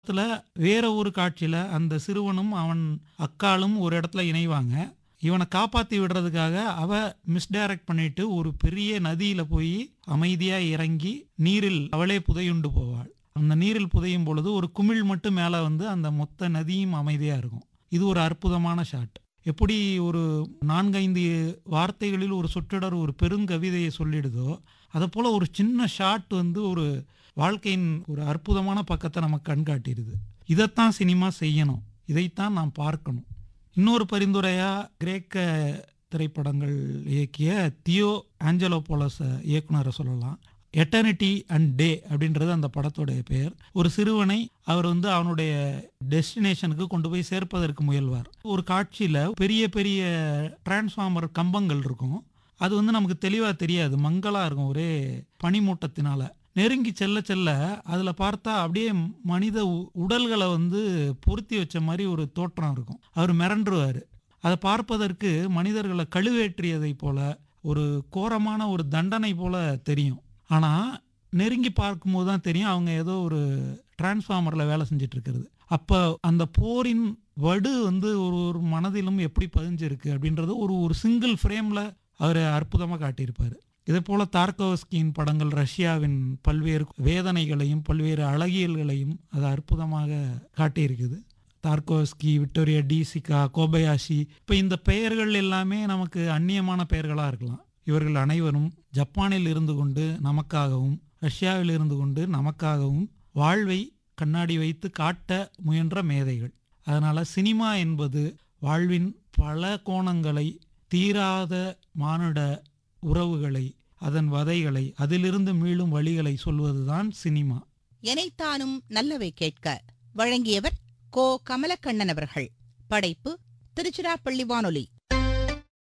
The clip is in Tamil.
இடத்துல வேற ஒரு காட்சியில அந்த சிறுவனும் அவன் அக்காளும் ஒரு இடத்துல இணைவாங்க இவனை காப்பாத்தி விடுறதுக்காக அவ மிஸ்டைரக்ட் பண்ணிட்டு ஒரு பெரிய நதியில போய் அமைதியா இறங்கி நீரில் அவளே புதையுண்டு போவாள் அந்த நீரில் புதையும் பொழுது ஒரு குமிழ் மட்டும் மேலே வந்து அந்த மொத்த நதியும் அமைதியா இருக்கும் இது ஒரு அற்புதமான ஷாட் எப்படி ஒரு நான்கைந்து வார்த்தைகளில் ஒரு சொற்றொடர் ஒரு பெருங்கவிதையை சொல்லிடுதோ அதை போல ஒரு சின்ன ஷாட் வந்து ஒரு வாழ்க்கையின் ஒரு அற்புதமான பக்கத்தை நமக்கு கண்காட்டிடுது இதைத்தான் சினிமா செய்யணும் இதைத்தான் நாம் பார்க்கணும் இன்னொரு பரிந்துரையா கிரேக்க திரைப்படங்கள் இயக்கிய தியோ ஆஞ்சலோபோலஸ் இயக்குனரை சொல்லலாம் எட்டர்னிட்டி அண்ட் டே அப்படின்றது அந்த படத்தோடைய பெயர் ஒரு சிறுவனை அவர் வந்து அவனுடைய டெஸ்டினேஷனுக்கு கொண்டு போய் சேர்ப்பதற்கு முயல்வார் ஒரு காட்சியில் பெரிய பெரிய டிரான்ஸ்ஃபார்மர் கம்பங்கள் இருக்கும் அது வந்து நமக்கு தெளிவாக தெரியாது மங்கலாக இருக்கும் ஒரே பனிமூட்டத்தினால நெருங்கி செல்ல செல்ல அதில் பார்த்தா அப்படியே மனித உ- உடல்களை வந்து பொருத்தி வச்ச மாதிரி ஒரு தோற்றம் இருக்கும் அவர் மிரண்டுருவார் அதை பார்ப்பதற்கு மனிதர்களை கழுவேற்றியதை போல ஒரு கோரமான ஒரு தண்டனை போல தெரியும் ஆனால் நெருங்கி பார்க்கும்போது தான் தெரியும் அவங்க ஏதோ ஒரு டிரான்ஸ்ஃபார்மரில் வேலை செஞ்சுட்டு இருக்கிறது அப்போ அந்த போரின் வடு வந்து ஒரு ஒரு மனதிலும் எப்படி பதிஞ்சிருக்கு அப்படின்றது ஒரு ஒரு சிங்கிள் ஃப்ரேமில் அவர் அற்புதமாக காட்டியிருப்பார் இதே போல தார்கோவஸ்கியின் படங்கள் ரஷ்யாவின் பல்வேறு வேதனைகளையும் பல்வேறு அழகியல்களையும் அது அற்புதமாக காட்டியிருக்குது தார்கோவஸ்கி விக்டோரியா டிசிகா கோபயாஷி இப்போ இந்த பெயர்கள் எல்லாமே நமக்கு அந்நியமான பெயர்களாக இருக்கலாம் இவர்கள் அனைவரும் ஜப்பானில் இருந்து கொண்டு நமக்காகவும் ரஷ்யாவில் இருந்து கொண்டு நமக்காகவும் வாழ்வை கண்ணாடி வைத்து காட்ட முயன்ற மேதைகள் அதனால் சினிமா என்பது வாழ்வின் பல கோணங்களை தீராத மானுட உறவுகளை அதன் வதைகளை அதிலிருந்து மீளும் வழிகளை சொல்வதுதான் சினிமா எனைத்தானும் நல்லவை கேட்க வழங்கியவர் கோ கமலக்கண்ணன் அவர்கள் படைப்பு திருச்சிராப்பள்ளி வானொலி